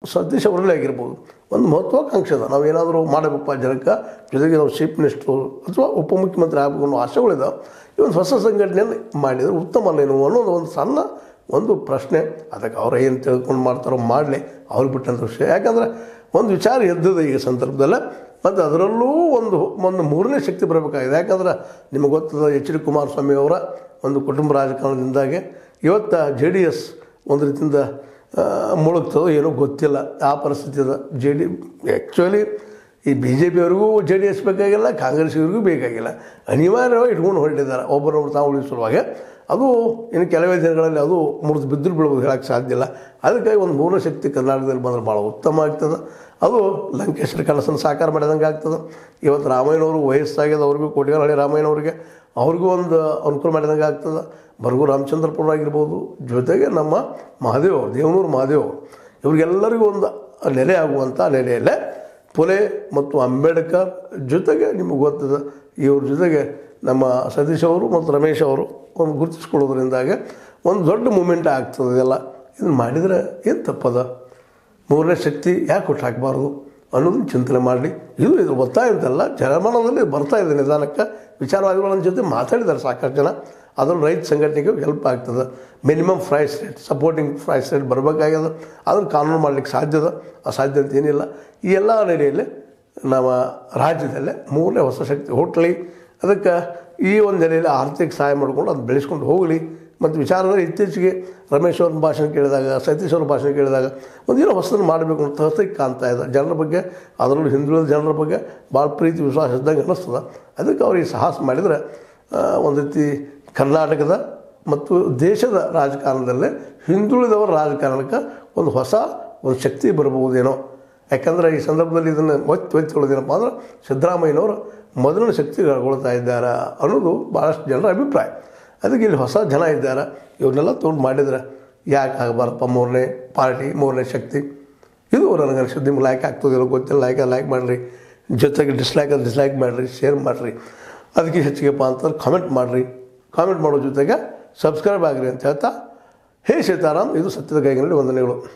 ಸತೀಶ್ ಅವರಲ್ಲೇ ಆಗಿರ್ಬೋದು ಒಂದು ಮಹತ್ವಾಕಾಂಕ್ಷೆ ಅದ ನಾವು ಏನಾದರೂ ಮಾಡಬೇಕಪ್ಪ ಜನಕ್ಕೆ ಜೊತೆಗೆ ನಾವು ಚೀಫ್ ಮಿನಿಸ್ಟ್ರು ಅಥವಾ ಉಪಮುಖ್ಯಮಂತ್ರಿ ಆಗಬೇಕು ಅನ್ನೋ ಆಶೆಗಳಿದಾವೆ ಈ ಒಂದು ಹೊಸ ಸಂಘಟನೆಯನ್ನು ಮಾಡಿದರೆ ಉತ್ತಮ ಅಲ್ಲೇನು ಅನ್ನೋದು ಒಂದು ಸಣ್ಣ ಒಂದು ಪ್ರಶ್ನೆ ಅದಕ್ಕೆ ಅವ್ರು ಏನು ತಿಳ್ಕೊಂಡು ಮಾಡ್ತಾರೋ ಮಾಡಲಿ ಅವ್ರಿಗೆ ಬಿಟ್ಟಂಥ ವಿಷಯ ಯಾಕಂದ್ರೆ ಒಂದು ವಿಚಾರ ಎದ್ದದ ಈಗ ಸಂದರ್ಭದಲ್ಲೇ ಮತ್ತು ಅದರಲ್ಲೂ ಒಂದು ಒಂದು ಮೂರನೇ ಶಕ್ತಿ ಬರಬೇಕಾಗಿದೆ ಯಾಕಂದ್ರೆ ನಿಮಗೆ ಗೊತ್ತದ ಎಚ್ ಡಿ ಕುಮಾರಸ್ವಾಮಿ ಅವರ ಒಂದು ಕುಟುಂಬ ರಾಜಕಾರಣದಿಂದಾಗೆ ಇವತ್ತು ಜೆ ಡಿ ಎಸ್ ಒಂದು ರೀತಿಯಿಂದ ಆ, ಮುಳುಗ್ತದೋ ಏನೋ ಗೊತ್ತಿಲ್ಲ ಆ ಪರಿಸ್ಥಿತಿ ಅದ ಜೆ ಡಿ ಆ್ಯಕ್ಚುಲಿ ಈ ಬಿ ಜೆ ಪಿಯವ್ರಿಗೂ ಜೆ ಡಿ ಎಸ್ ಬೇಕಾಗಿಲ್ಲ ಕಾಂಗ್ರೆಸ್ಸಿವ್ರಿಗೂ ಬೇಕಾಗಿಲ್ಲ ಅನಿವಾರ್ಯವಾಗಿ ಇಟ್ಕೊಂಡು ಹೊರಟಿದ್ದಾರೆ ಒಬ್ಬರೊಬ್ಬರು ತಾವು ಉಳಿಸುವಾಗ ಅದು ಇನ್ನು ಕೆಲವೇ ದಿನಗಳಲ್ಲಿ ಅದು ಮುರಿದು ಬಿದ್ದರೂ ಬಿಡ್ಬೋದು ಹೇಳಕ್ಕೆ ಸಾಧ್ಯ ಇಲ್ಲ ಅದಕ್ಕಾಗಿ ಒಂದು ಮೂರನೇ ಶಕ್ತಿ ಕರ್ನಾಟಕದಲ್ಲಿ ಬಂದರೆ ಭಾಳ ಉತ್ತಮ ಆಗ್ತದೆ ಅದು ಲಂಕೇಶ್ವರ ಕನಸನ್ನು ಸಾಕಾರ ಮಾಡಿದಂಗೆ ಆಗ್ತದೆ ಇವತ್ತು ರಾಮಾಯಣವರು ವಯಸ್ಸಾಗ್ಯದ ಅವ್ರಿಗೂ ಕೋಟಿಗಾಲಹಳ್ಳಿ ರಾಮಾಯಣವ್ರಿಗೆ ಅವ್ರಿಗೂ ಒಂದು ಅನುಕೂಲ ಮಾಡಿದಂಗೆ ಆಗ್ತದೆ ಬರ್ಗು ರಾಮಚಂದ್ರಪುರ ಆಗಿರ್ಬೋದು ಜೊತೆಗೆ ನಮ್ಮ ಮಹಾದೇವ್ ಅವರು ದೇವನೂರು ಮಹಾದೇವ್ ಅವರು ಇವ್ರಿಗೆಲ್ಲರಿಗೂ ಒಂದು ನೆಲೆ ಆಗುವಂಥ ನೆಲೆಯಲ್ಲೇ ಪುಲೆ ಮತ್ತು ಅಂಬೇಡ್ಕರ್ ಜೊತೆಗೆ ನಿಮಗೆ ಗೊತ್ತದ ಇವ್ರ ಜೊತೆಗೆ ನಮ್ಮ ಸತೀಶ್ ಅವರು ಮತ್ತು ರಮೇಶ್ ಅವರು ಒಂದು ಗುರುತಿಸ್ಕೊಳ್ಳೋದ್ರಿಂದಾಗೆ ಒಂದು ದೊಡ್ಡ ಮೂಮೆಂಟ್ ಆಗ್ತದೆ ಇದೆಲ್ಲ ಇದನ್ನು ಮಾಡಿದರೆ ಏನು ತಪ್ಪದ ಮೂರನೇ ಶಕ್ತಿ ಯಾಕೆ ಕೊಟ್ಟು ಹಾಕಬಾರ್ದು ಅನ್ನೋದನ್ನ ಚಿಂತನೆ ಮಾಡಲಿ ಇದು ಇದು ಒತ್ತಾಯ ಅಂತಲ್ಲ ಜನಮಾನದಲ್ಲಿ ಬರ್ತಾ ಇದೆ ನಿಧಾನಕ್ಕೆ ವಿಚಾರವಾದಿಗಳ ಜೊತೆ ಮಾತಾಡಿದ್ದಾರೆ ಸಾಕಷ್ಟು ಜನ ಅದನ್ನು ರೈತ ಸಂಘಟನೆಗೆ ಹೆಲ್ಪ್ ಆಗ್ತದೆ minimum price rate supporting price rate ಬರಬೇಕಾಗ್ಯದ ಅದನ್ನು ಕಾನೂನು ಮಾಡಲಿಕ್ಕೆ ಸಾಧ್ಯದ ಅಸಾಧ್ಯ ಅಂತ ಏನಿಲ್ಲ ಈ ಎಲ್ಲ ನಡೆಯಲ್ಲಿ ನಮ್ಮ ರಾಜ್ಯದಲ್ಲೇ ಮೂರನೇ ಹೊಸ ಶಕ್ತಿ ಹುಟ್ಟಲಿ ಅದಕ್ಕೆ ಈ ಒಂದು ನೆಲೆಯಲ್ಲಿ ಆರ್ಥಿಕ ಸಹಾಯ ಮಾಡಿಕೊಂಡು ಅದು ಬೆಳೆಸ್ಕೊಂಡು ಹೋಗಲಿ ಮತ್ತು ವಿಚಾರ ಅಂದರೆ ಇತ್ತೀಚೆಗೆ ರಮೇಶ್ ಅವ್ರ ಭಾಷಣ ಕೇಳಿದಾಗ ಸತೀಶ್ ಅವ್ರ ಭಾಷಣ ಕೇಳಿದಾಗ ಒಂದು ಏನೋ ಹೊಸದನ್ನು ಮಾಡಬೇಕು ಅಂತ ಹೊಸದಾಗಿ ಕಾಣ್ತಾ ಇದೆ ಜನರ ಬಗ್ಗೆ ಅದರಲ್ಲೂ ಹಿಂದುಳಿದ ಜನರ ಬಗ್ಗೆ ಭಾಳ ಪ್ರೀತಿ ವಿಶ್ವಾಸ ಇದ್ದಂಗೆ ಅನ್ನಿಸ್ತದೆ ಅದಕ್ಕೆ ಅವ್ರಿಗೆ ಸಾಹಸ ಮಾಡಿದರೆ ಆ, ಒಂದು ರೀತಿ ಕರ್ನಾಟಕದ ಮತ್ತು ದೇಶದ ರಾಜಕಾರಣದಲ್ಲೇ ಹಿಂದುಳಿದವರ ರಾಜಕಾರಣಕ್ಕೆ ಒಂದು ಹೊಸ ಒಂದು ಶಕ್ತಿ ಬರಬಹುದೇನೋ ಯಾಕಂದರೆ ಈ ಸಂದರ್ಭದಲ್ಲಿ ಇದನ್ನು ಒತ್ತಿ ಒತ್ತಿಕೊಳ್ಳೋದೇನಪ್ಪ ಅಂದ್ರೆ ಸಿದ್ದರಾಮಯ್ಯನವರು ಮೊದಲನೇ ಶಕ್ತಿಗೊಳ್ತಾ ಇದ್ದಾರೆ ಅನ್ನೋದು ಭಾಳಷ್ಟು ಜನರ ಅಭಿಪ್ರಾಯ ಅದಕ್ಕೆ ಇಲ್ಲಿ ಹೊಸ ಜನ ಇದ್ದಾರೆ ಇವ್ರನ್ನೆಲ್ಲ ತೊಗೊಂಡು ಮಾಡಿದ್ರೆ ಯಾಕೆ ಆಗಬಾರ್ದಪ್ಪ ಮೂರನೇ ಪಾರ್ಟಿ ಮೂರನೇ ಶಕ್ತಿ ಇದು ನನಗೆ ಅನಿಸುತ್ತೆ ನಿಮ್ಗೆ ಲೈಕ್ ಆಗ್ತದಿಲ್ಲ ಗೊತ್ತಿಲ್ಲ ಲೈಕ್ ಲೈಕ್ ಮಾಡಿರಿ ಜೊತೆಗೆ ಡಿಸ್ಲೈಕ್ ಅದು ಡಿಸ್ಲೈಕ್ ಮಾಡಿರಿ ಶೇರ್ ಮಾಡಿರಿ ಅದಕ್ಕೆ ಹೆಚ್ಚಿಗೆಪ್ಪ ಅಂತಂದ್ರೆ ಕಾಮೆಂಟ್ ಮಾಡಿರಿ ಕಾಮೆಂಟ್ ಮಾಡೋ ಜೊತೆಗೆ ಸಬ್ಸ್ಕ್ರೈಬ್ ಆಗಿರಿ ಅಂತ ಹೇಳ್ತಾ ಹೇ ಸೀತಾರಾಮ್ ಇದು ಸತ್ಯದ ಕೈಗಳಲ್ಲಿ ವಂದನೆಗಳು